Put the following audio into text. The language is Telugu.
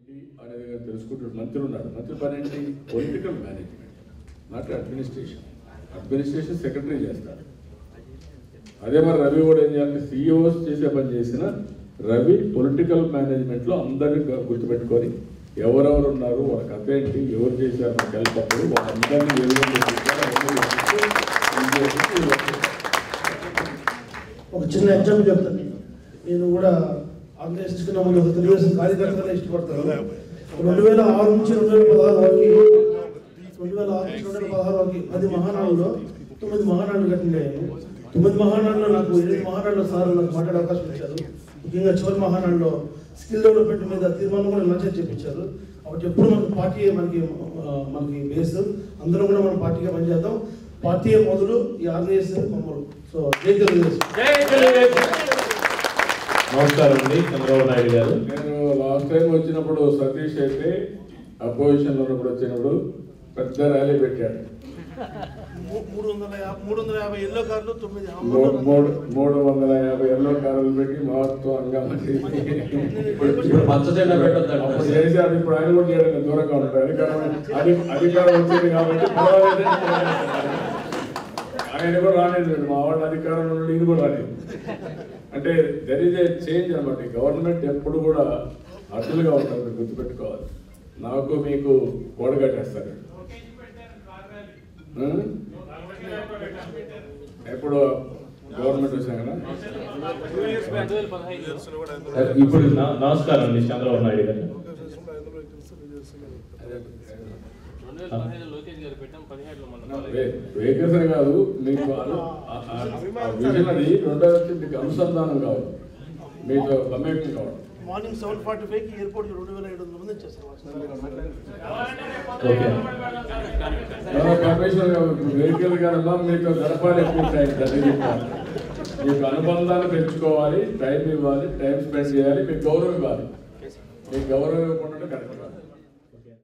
అనేది కానీ తెలుసుకుంటాడు మంత్రి ఉన్నాడు మంత్రి పని ఏంటి political management not administration administration secretary చేస్తాడు అదే మరి రవి కూడా ఏం చేయాలంటే సీఈఓస్ చేసే పని చేసిన రవి పొలిటికల్ మేనేజ్మెంట్లో అందరినీ గు- గుర్తుపెట్టుకొని ఎవరెవరు ఉన్నారు వాళ్ళ కథ ఏంటి ఎవరు చేశారు మనకు వెళ్ళినప్పుడు వాళ్ళందరినీ ఏ విధంగా చేశారు అవన్నీ చూసి ఏం చేసి ఈ వర్క్ ఒక చిన్న ఎగ్జాంపుల్ చెప్తాను నేను కూడా ఆంధ్రప్రదేశ్ కన్నా ముందు ఒక తెలుగుదేశం కార్యకర్తగా ఇష్టపడతాను రెండు వేల ఆరు నుంచి రెండు వేల పదహారు వరకు రెండు వేల ఆరు నుంచి రెండు వేల పదహారు వరకు పది మహానాడులో తొమ్మిది మహానాడులు కట్టిన తొమ్మిది మహానాడులో నాకు ఎనిమిది మహానాడులో సార్ నాకు మాట్లాడే అవకాశం ఇచ్చారు ముఖ్యంగా చివరి మహానాడులో స్కిల్ డెవలప్మెంట్ మీద తీర్మానం కూడా నచ్చని చెప్పించారు అప్పుడు ఎప్పుడు మనకి పార్టీ మనకి ఆ, మనకి బేస్ అందరం కూడా మన పార్టీగా పనిచేద్దాం పార్టీ మొదలు ఈ ఆర్గనైజ్ మమ్మల్ని సో జై తెలుగుదేశం నమస్కారం అండి చంద్రబాబు నాయుడు గారు నేను లాస్ట్ టైం వచ్చినప్పుడు సతీష్ అయితే అపోజిషన్ లో ఉన్నప్పుడు వచ్చినప్పుడు పెద్ద ర్యాలీ పెట్టాడు మూ- మూడు వందల యాభై మూడు వందల యాభై ఎల్లో కార్లు తొమ్మిది మూడు మూడు మూడు వందల యాభై ఎల్లో కారులు పెట్టి మహత్వంగా మరి ఇప్పుడు పచ్చ జెండా పెట్టొద్దంట. అప్పుడు చేశారు ఇప్పుడు ఆయన కూడా చేయడానికి దూరంగా ఉంటారు అధికారం అది అధికారం వచ్చింది కాబట్టి పర్వాలేదు ఆయన కూడా రాలేదు మా వాళ్ళ అధికారంలో నుండి ఈయన కూడా రాలేదు అంటే దర్ ఇస్ ఏ చేంజ్ అనమాట గవర్నమెంట్ ఎప్పుడు కూడా అడ్డులుగా ఉంటారు మీరు గుర్తుపెట్టుకోవాలి నాకు మీకు ఓడగట్టేస్తారు ఆ? ఎప్పుడు గవర్నమెంట్ వచ్చాక సార్, ఇప్పుడు నా- నమస్కారం అండి చంద్రబాబు నాయుడు గారు రెండు వేల పదిహేను లోకేష్ గారు పెట్టాం పదిహేడులో మన వేగస్ అని కాదు మీకు అను- ఆ- ఆ- ఆ విజన్ అది రెండోది వచ్చి మీకు అనుసంధానం కావాలి మీతో అమేకం కావాలి మార్నింగ్ సెవెన్ ఫార్టీ ఫైవ్ కి ఎయిర్పోర్ట్ రెండు వేల ఏడు వందల మంది వచ్చేస్తారు ఓకే కమిషనర్ వెహికల్ కనుక మీకు గడపాలి ఎక్కువ టైం అది చెప్తాను మీకు అనుబంధాన్ని పెంచుకోవాలి టైం ఇవ్వాలి టైం స్పెండ్ చేయాలి మీకు గౌరవం ఇవ్వాలి మీకు గౌరవం ఇవ్వకుండా కరెక్ట్ కాదు